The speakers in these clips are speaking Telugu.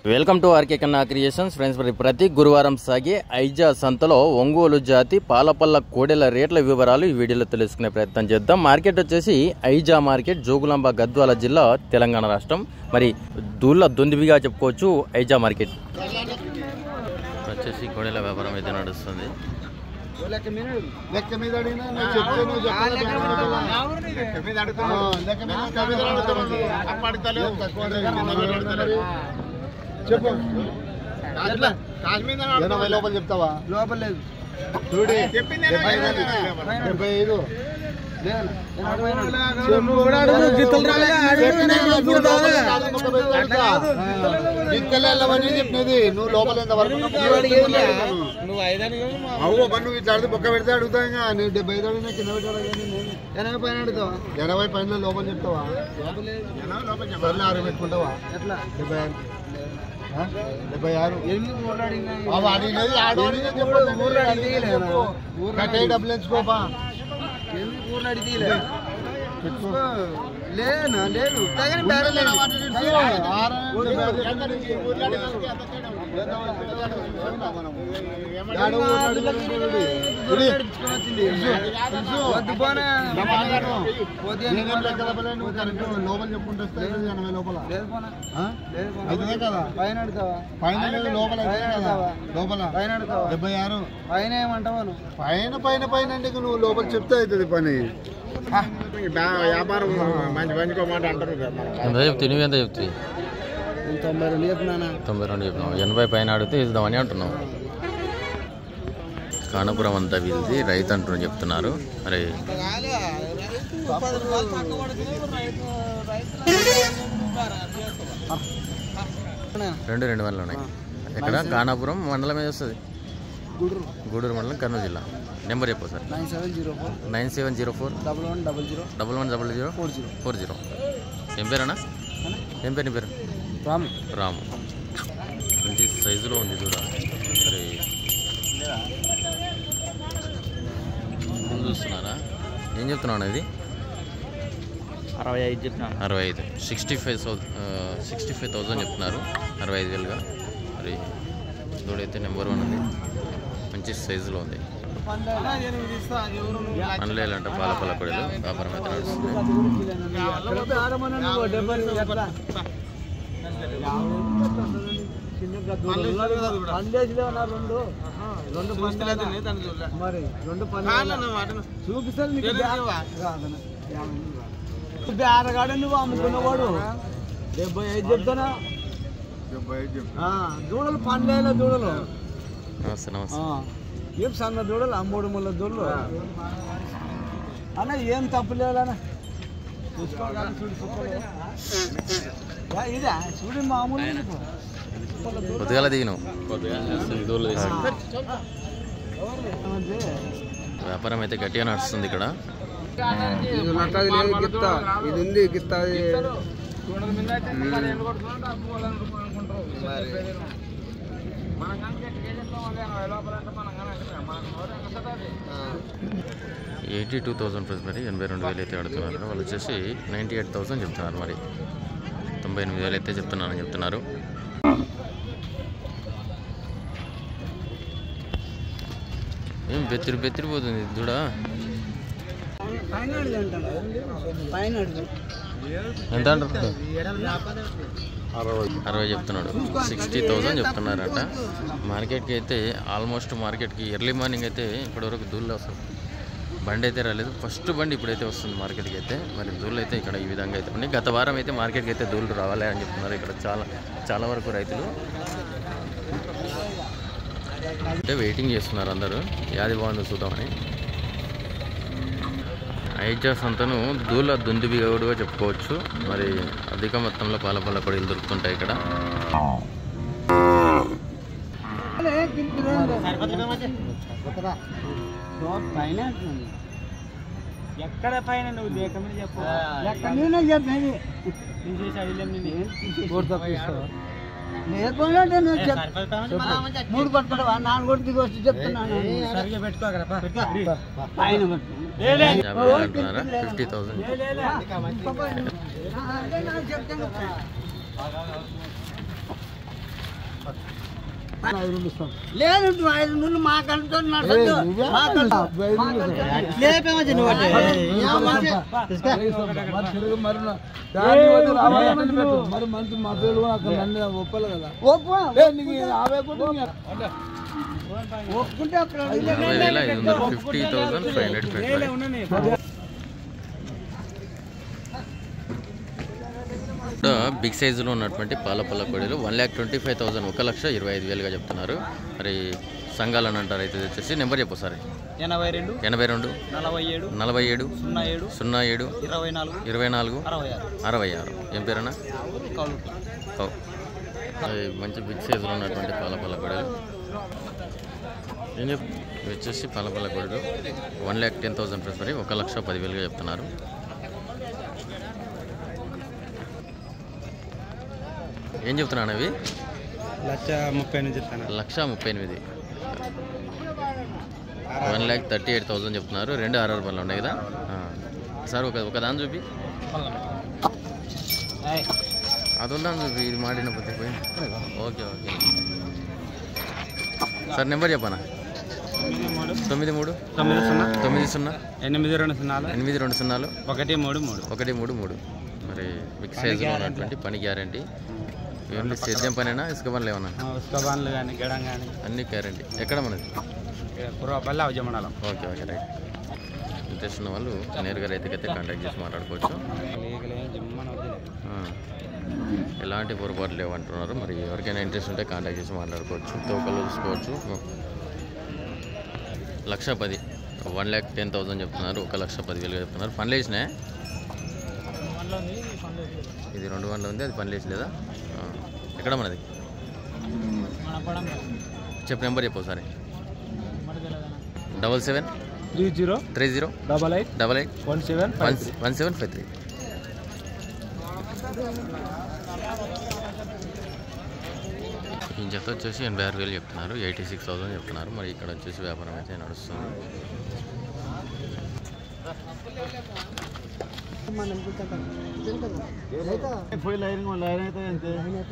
Welcome to RK Kanna creations friends మరి ప్రతి గురువారం సాగే ఐజా సంతలో ఒంగోలు జాతి పాలపల్ల కోడెల రేట్ల వివరాలు ఈ వీడియోలో తెలుసుకునే ప్రయత్నం చేద్దాం మార్కెట్ వచ్చేసి ఐజా మార్కెట్ జోగులాంబ గద్వాల జిల్లా తెలంగాణ రాష్ట్రం మరి దూళ్ళ దొందివిగా చెప్పుకోవచ్చు ఐజా మార్కెట్ వచ్చేసి కోడెల వ్యాపారం అయితే నడుస్తుంది లెక్క మీద అడిగినా నువ్వు చెప్తే నువ్వు చెప్పాలి లెక్క మీద అడుగుతావు లెక్క మీద లెక్క మీద అడుగుతావు తక్కువ అడగదు. చెప్పు ఎనభై లోపల చెప్తావా లోపల లేదు చూడి డెబ్బై ఐదు. డెబ్బై ఐదు గిత్తలే వెళ్ళమని చెప్పినది నువ్వు లోపల ఎంత వరకు నువ్వు ఐదని అవ్వ పన్ను ఇట్లా అడిగితే బొక్క పెడితే అడుగుతా ఇంకా నేను డెబ్బై ఐదు అడిగినా కింద పెట్టి అడగాలి నేను ఎనభై పైన అడుగుతావా ఎనభై పైన లోపల చెప్తావా సర్లే ఆరు పెట్టుకుంటావా ఎట్లా డెబ్బై ఆరు ఆ? డెబ్బై ఆరు ఎనిమిది ఊర్లో అడిగినా అవి అడిగినది ఆడు అడిగినది చెప్పు. ఊర్లో అడిగితే లేదా? ఊర్లో కట్టేయి డబ్బులు ఎంచుకోపా ఎనిమిది ఊర్లో అడిగితే లేదా? లేనా లేదు తగిన బేరం లేదు వద్దు పోనే పోతే లోపల చెప్పుకుంటే ఎనభై లోపల లేదు పోనా ఆ? లేదు పోనా అయితే కదా పైన అడుగుతావా పైన లేదు, లోపల అయితే పైన కదా అడుగుతావా? లోపల పైన అడుగుతావా డెబ్బై ఆరు పైన ఏమంటావా నువ్వు పైన పైన పైన అంటే ఇక నువ్వు లోపల చెప్తే అవుతుంది పని వ్యాపారం మంచి మంచి మాట అంటారు ఎంత చెప్తే నువ్వు ఎంత చెప్తే నేను తొంభై రెండు చెప్పినానా తొంభై రెండు చెప్పినావు ఎనభై పైన అడిగితే ఇద్దామని అంటున్నావు కానపురం అంతా వీళ్ళది రైతు అంటున్నారు చెప్తున్నారు మరి రెండు రెండు వందలు ఉన్నాయి ఎక్కడ కానాపురం మండలం మీద వస్తుంది గుడ్రు గూడూరు మండలం కర్నూలు జిల్లా నెంబర్ చెప్పు sir nine seven zero four nine seven zero four double one double zero double one double zero four zero four zero ఏం పేరన్నా ఏం పేరు నీ పేరు రాము రాము మంచి సైజులో ఉంది చూడ మరి ముందు చూస్తున్నారా ఏం చెప్తున్నాను ఇది అరవై ఐదు చెప్తాను అరవై ఐదు sixty five sixty five thousand చెప్తున్నారు అరవై ఐదు వేలుగా మరి దూడైతే నెంబర్ వన్ ఉంది మంచి సైజులో ఉంది అనలేలంటే పాల పాల కొడలు వ్యాపారం అయితే నడుస్తుంది రెండు మరి రెండు చూపిస్తాను నీకు బేరగాడు నువ్వు అమ్ముకున్నవాడు డెబ్బై ఐదు చెప్తానా డెబ్బై ఐదు చెప్పు ఆ, దూడలు పండేల దూడలు నమస్తే నమస్తే ఆ, ఏం సన్న దూడలు అమ్మోడు ముళ్ళ దూడలు అన్న ఏం తప్పు లేదన్న చూసుకోవాలి చూడు చూసుకోవాలి యా, ఇదా చూడు మామూలు నీకు. పొద్దుగాల దిగినావు అంటే వ్యాపారం అయితే గట్టిగా నడుస్తుంది ఇక్కడ ఇది నట్టది లేదు గిత్త ఇది ఉంది గిత్త అది. ఎయిటీ టూ థౌసండ్ ప్రైస్ మరి ఎనభై రెండు వేలు అయితే అడుగుతున్నారు వాళ్ళు వచ్చేసి నైంటీ ఎయిట్ థౌసండ్ చెప్తున్నారు మరి తొంభై ఎనిమిది వేలు అయితే చెప్తున్నారని చెప్తున్నారు ఏం బెత్తిరి బెత్తిరిపోతుంది చూడ పైన అడుగు అంటాను. పైన అడుగు. ఎంత అంటారు అరవై అరవై చెప్తున్నాడు సిక్స్టీ థౌసండ్ చెప్తున్నారంట మార్కెట్కి అయితే ఆల్మోస్ట్ మార్కెట్కి ఎర్లీ మార్నింగ్ అయితే ఇప్పటివరకు దూళ్ళు వస్తుంది బండి అయితే రాలేదు ఫస్ట్ బండి ఇప్పుడైతే వస్తుంది మార్కెట్కి అయితే మరి దూళ్ళు అయితే ఇక్కడ ఈ విధంగా అయితే ఉన్నాయి గత వారం అయితే మార్కెట్కి అయితే దూళ్ళు రావాలి అని చెప్తున్నారు ఇక్కడ చాలా చాలా వరకు రైతులు అంటే వెయిటింగ్ చేస్తున్నారు అందరూ యాది బాగుందో చూద్దామని ఐజా సంతను దూల దుందిబిగడుగా చెప్పుకోవచ్చు మరి అధిక మొత్తంలో పాల పాల కొడీలు దొరుకుతుంటాయి ఇక్కడ పైన అంటున్నాను. ఎక్కడ పైన నువ్వు లేకమని చెప్పు ఎక్కడ నేనే చెప్పేది లేకుండా నేను చెప్- మూడు పట్టుకుంటావా నాలుగు కొట్టి దిగి వచ్చి చెప్తున్నాను పైన పట్టు. యాభై వేలు అంటున్నారా ఫిఫ్టీ థౌసండ్ అదే నాకు చెప్తాను. ఐదు నుండి ఇస్తాం లేదు నువ్వు ఐదు నుండి మా కంటే ఏ, నువ్వే ఐదు నుండి ఇస్తాం. లేపేమని నువ్వు అంటే మరి తిరుగు మరి నా- దాన్ని వదిలి రావాలి అంటే పెట్టు. మరి మంచి మా పేరు కూడా అక్కడ నన్ను ఒప్పాలి కదా ఏ, నీకు యాభై కోట్లు నీకు ఒప్పుకుంటే అప్పుడు యాభై వేల ఐదు వందలు ఫిఫ్టీ థౌసండ్ ఫైవ్ హండ్రెడ్ పెట్టుబడి ఇక్కడ బిగ్ సైజులో ఉన్నటువంటి పాల పళ్ళ కోడీలు one lakh twenty five thousand ఒక లక్ష ఇరవై ఐదు వేలుగా చెప్తున్నారు మరి సంఘాలని అంటారు అయితే ఇది వచ్చేసి నెంబర్ చెప్పు సార్ ఎనభై రెండు ఎనభై రెండు నలభై ఏడు నలభై ఏడు సున్నా ఏడు సున్నా ఏడు ఇరవై నాలుగు ఇరవై నాలుగు అరవై ఆరు అరవై ఆరు ఏం పేరన్నా కౌలు ఓ. అవి మంచి బిగ్ సైజులో ఉన్నటువంటి పాల పళ్ళ కోడలు ఏం చెప్ ఇవి వచ్చేసి పాల పళ్ళ కోడలు one lakh ten thousand plus మరి ఒక లక్ష పదివేలుగా చెప్తున్నారు ఏం చెప్తున్నాను అవి లక్ష ముప్పై నుంచి చెప్తాను లక్ష ముప్పై ఎనిమిది one lakh thirty eight thousand చెప్తున్నారు రెండు ఆరు రూపాయలు ఉన్నాయి కదా ఆ. సార్ ఒక ఒక దాని చూపి అది ఉందా చూపి ఇది మాడిన పోతే పోయి ఓకే ఓకే సార్ నెంబర్ చెప్పనా తొమ్మిది మూడు తొమ్మిది సున్నా తొమ్మిది సున్నా ఎనిమిది రెండు సున్నాలు ఎనిమిది రెండు సున్నాలు ఒకటి మూడు మూడు ఒకటి మూడు మూడు మరి బిగ్ సైజులో ఉన్నటువంటి పని గ్యారంటీ ఓన్లీ సేద్యం పనేనా ఇసుక పనులు ఏమన్నా ఉస్కబాన్లు కానీ గడం కానీ అన్ని గ్యారంటీ ఎక్కడ మనది పూర్వపల్లి అవజమండలం ఓకే ఓకే రైట్ ఇంట్రెస్ట్ ఉన్న వాళ్ళు నేరుగా రైతుకైతే కాంటాక్ట్ చేసి మాట్లాడుకోవచ్చు ఆ. ఎలాంటి పొరపాట్లు లేవంటున్నారు మరి ఎవరికైనా ఇంట్రెస్ట్ ఉంటే కాంటాక్ట్ చేసి మాట్లాడుకోవచ్చు తోకలు చూసుకోవచ్చు లక్ష పది వన్ ల్యాక్ టెన్ థౌసండ్ చెప్తున్నారు ఒక లక్ష పదివేలు చెప్తున్నారు పనులు వేసినాయా ఇది రెండు వందలు ఉంది అది పనులు వేసలేదా ఆ. ఎక్కడ మనది చెప్పు నెంబర్ చెప్పు ఒకసారి double seven three zero three zero double eight double eight one seven one one seven five three ఈ జత వచ్చేసి ఎనభై ఆరు వేలు చెప్తున్నారు ఎయిటీ సిక్స్ థౌసండ్ చెప్తున్నారు మరి ఇక్కడ వచ్చేసి వ్యాపారం అయితే నడుస్తుంది పోయి లైన్ లైన్ అయితే అంతే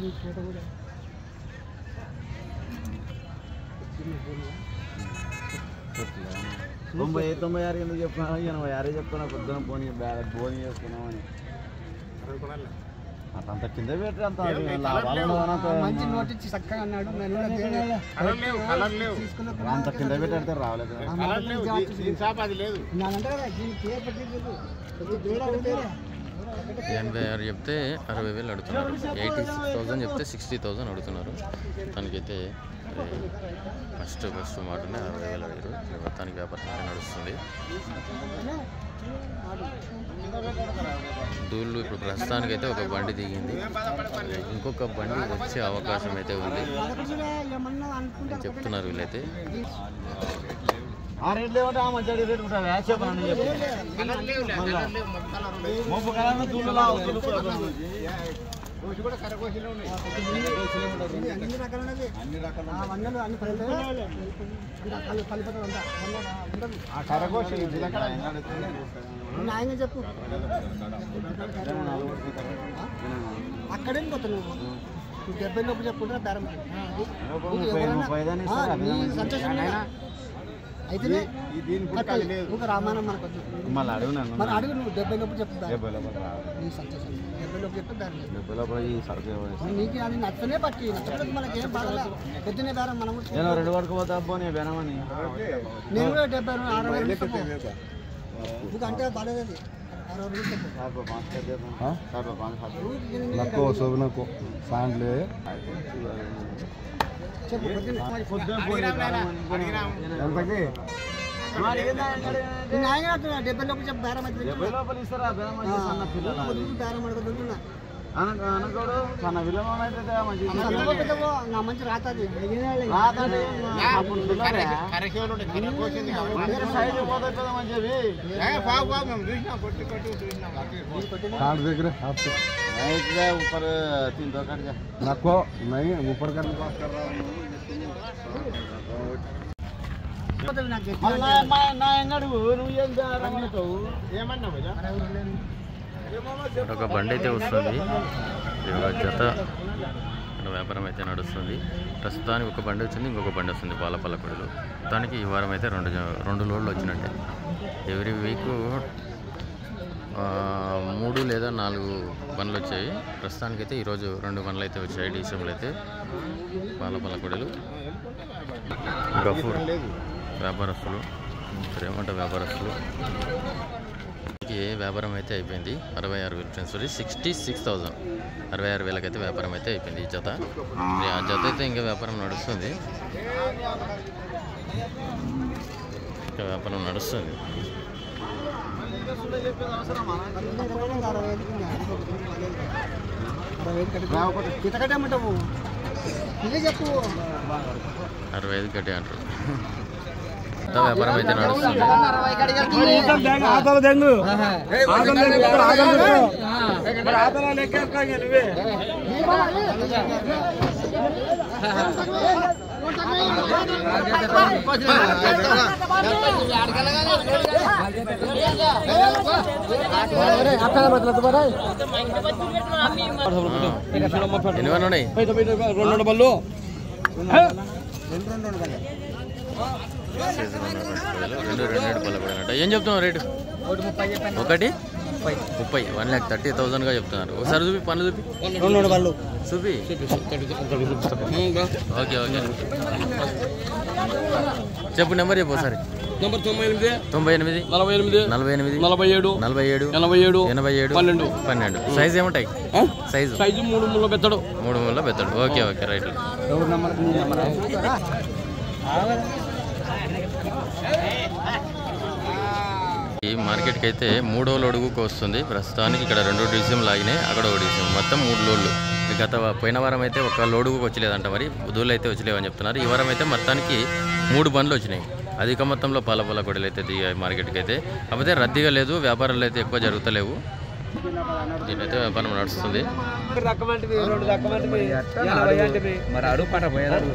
తొంభై తొంభై ఆరు ఎందుకు చెప్తున్నా ఎనభై ఆరే చెప్తున్నా పొద్దున పోనీ బోని చేసుకున్నామని అంత కింద పెట్టి అంత లాభాలు ఉన్నదంతా మంచి నోటీస్ చక్కగా అన్నాడు అంత కింద పెట్టి అడితే రావలేదు నానంటే కదా దీనికి ఏ పట్టి లేదు కొద్దిగా దూరం అడిగితే ఎనభై ఆరు చెప్తే అరవై వేలు అడుగుతున్నారు ఎయిటీ సిక్స్ థౌసండ్ చెప్తే సిక్స్టీ థౌసండ్ అడుగుతున్నారు తనకైతే ఫస్ట్ ఫస్ట్ మాటనే అరవై వేలు అడిగారు మరి మొత్తానికి వ్యాపారం అయితే నడుస్తుంది దూళ్ళు ఇప్పుడు ప్రస్తుతానికి అయితే ఒక బండి దిగింది ఇంకొక బండి వచ్చే అవకాశం అయితే ఉంది ఏమన్నా అనుకుంటే అని చెప్తున్నారు వీళ్ళైతే ఆ రేట్లు ఏమంటే ఆ మంచి రేట్ ఉంటుంది చెప్పండి ముప్పై కలర్లు దున్నులా దులుపు అన్ని రకాలు ఉన్నది అన్ని రకాల ఆ వందలు అన్ని పల్లె పల్లి పల్లిపోతుంది అంతా ఉండదు ఆ కరగోషి జిలకడ ఎంగాడుతుంది. న్యాయంగా చెప్పు అక్కడేం పోతా నువ్వు నువ్వు డెబ్బై లోపు చెప్పుకుంటున్నా బేరం ముప్పై, ముప్పై ఐదు అని ఇస్తారు, అదే మంచిది. సంతోషం అయితేనే ఈ దీని పుట్ట అది లేదు ఒక రామాయణం మనకు వద్దు. మళ్ళీ అడుగు నన్ను మరి అడుగు నువ్వు డెబ్బై లోపు చెప్పు బేరం. డెబ్బై లోపల రాదు. నీ సంతోషం డెబ్బై లోపు చెప్పు బేరం లేదు. డెబ్బై లోపల ఈ సరుకు ఇవ్వాలి. మరి నీకు అది నచ్చనే పట్టి నచ్చలేదు మనకి ఏం బాధ పొద్దునే బేరం మనం నేను రెండు వరకు పోతా అబ్బో నీ బెనమని నేను కూడా డెబ్బై రెండు అరవై రెండు చెప్పు. నువ్వు అంటే బాగాలేదు అది అరవై రెండు చెప్పు. నక్కో శోభనకు సాండ్లే చెప్పు పొద్దున్న ఎంతకి నేను న్యాయంగా అంటున్నా, డెబ్బై లోపు చెప్పు బేరం అయితే డెబ్బై లోపల ఇస్తారా బెనం అంటే సన్న పిల్లలు అది. బేరం అడుగుతున్నా అన- అనకోడు సన్న విలువ అయితే మంచి చదువు పెద్దవో, నా మంచి రాతది రాదండి, అప్పుడు పిల్లలే. వేరే సైడ్ పోతే పెద్ద మంచివి. కాంड देख रहे आप तो నైట్ గా ऊपर तीन दो कर जा नको नहीं ऊपर करने बात कर रहा हूँ నాకు చెప్పు. మళ్ళీ నా- మా- నా ఎంగడు నువ్వు ఏం చేయాలనుకుంటావు ఒక బండి అయితే వస్తుంది ఇది ఒక జత ఇక్కడ వ్యాపారం అయితే నడుస్తుంది ప్రస్తుతానికి ఒక బండి వచ్చింది ఇంకొక బండి వస్తుంది పాల పల్లకొడిలో మొత్తానికి ఈ వారం అయితే రెండు జ- రెండు లోడ్లు వచ్చినట్టే ఎవ్రీ వీక్ మూడు లేదా నాలుగు బండ్లు వచ్చాయి ప్రస్తుతానికైతే ఈరోజు రెండు బండ్లు అయితే వచ్చాయి డీసీఎంలు అయితే పాల పల్లకొడిలు గఫూర్ వ్యాపారస్తులు ప్రేమంట వ్యాపారస్తులు ఈ వ్యాపారం అయితే అయిపోయింది అరవై ఆరు వేలు ఫ్రెండ్స్ సిక్స్టీ సిక్స్ థౌజండ్ అరవై ఆరు వేలకైతే వ్యాపారం అయితే అయిపోయింది ఈ జత మరి ఆ జత అయితే ఇంకా వ్యాపారం నడుస్తుంది ఇంకా వ్యాపారం నడుస్తుంది కిత కట్టమంటావు ఇదే చెప్పు అరవై ఐదు కట్టే అంటారు ఇంత వ్యాపారం అయితే నడుస్తుంది ఆతల దెంగు ఆతల దెంగు ఇక్కడ ఆతల దెంగు మరి ఆతల లెక్క ఎక్కాలి నువ్వే ఎన్ని వన్ ఉన్నాయి రెండు బళ్ళు సీజన్ ఉన్న రెండు వేలు, రెండు రెండు రెండు పళ్ళ పడినట్టు ఏం చెప్తున్నావు రేటు ఒకటి ముప్పై వన్ ల్యాక్ థర్టీ థౌసండ్గా చెప్తున్నారు ఒకసారి చూపి పనులు చూపి రెండు బళ్ళు చూపి ఓకే ఓకే చెప్పు నెంబర్ చెప్పు ఒకసారి నంబర్ తొంభై ఎనిమిది తొంభై ఎనిమిది నలభై ఎనిమిది నలభై ఎనిమిది నలభై ఏడు నలభై ఏడు ఎనభై ఏడు ఎనభై ఏడు పన్నెండు. పన్నెండు సైజ్ ఏముంటాయి సైజు సైజు మూడు ముళ్ళు పెద్దడు మూడు మూల పెద్దడు ఓకే ఓకే రైట్ ఈ మార్కెట్కి అయితే మూడో లోడుకు వస్తుంది ప్రస్తుతానికి ఇక్కడ రెండు డిసిఎం లాగినాయి అక్కడ ఒక డిసిఎం మొత్తం మూడు లోడ్లు ఈ గత వా- పోయిన వారం అయితే ఒక లోడుకు వచ్చలేదంట మరి దూళ్ళు అయితే వచ్చలేవని చెప్తున్నారు ఈ వారం అయితే మొత్తానికి మూడు బండ్లు వచ్చినాయి అధిక మొత్తంలో పాల పాల కొడలు అయితే దిగాయి మార్కెట్కి అయితే కాకపోతే రద్దీగా లేదు వ్యాపారాలు అయితే ఎక్కువ జరుగుతలేవు దీనైతే వ్యాపారం నడుస్తుంది రకమంటివి రెండు రకమంటివి ఎనభై అంటివి మరి అడుగు పట పోయారు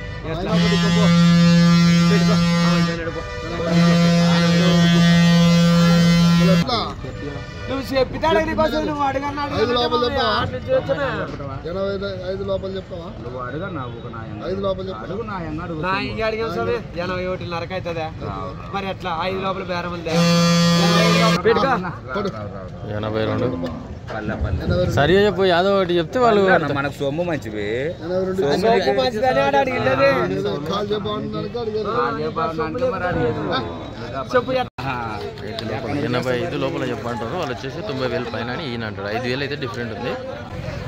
నువ్వు చెప్పితాడు నీకోసం నువ్వు అడగన్నాడు ఐదు లోపల చెప్పా? ఆడ నుంచి వచ్చినా. ఎనభై ఐదు లోపల చెప్తావా నువ్వు అడుగు నాకు ఒక నాయన ఐదు లోపల చెప్తా అడుగు నాయన అడుగు నా ఇంక అడిగాం స్వామి ఎనభై ఒకటి నరక అవుతుందా మరి ఎట్లా ఐదు లోపల బేరం ఉందా పెట్టుకో కొడు. ఎనభై రెండు పల్లె పల్లె ఎనభై రెండు సరిగా చెప్పు యాదవ్ ఒకటి చెప్తే వాళ్ళు అన్న, మనకు సొమ్ము మంచివి ఎనభై రెండు సోపు మంచిదని ఆడ అడిగిండేది కాల్ చెప్పడానికి అడిగారు ఏ బాగుందంటే మరి అడిగేది. చెప్పు ఎట్లా? ఆహా. ఎనభై ఐదు లోపల చెప్పంటారు వాళ్ళు వచ్చేసి తొంభై వేలు పైన అని ఈయన అంటారు ఐదు వేలు అయితే డిఫరెంట్ ఉంది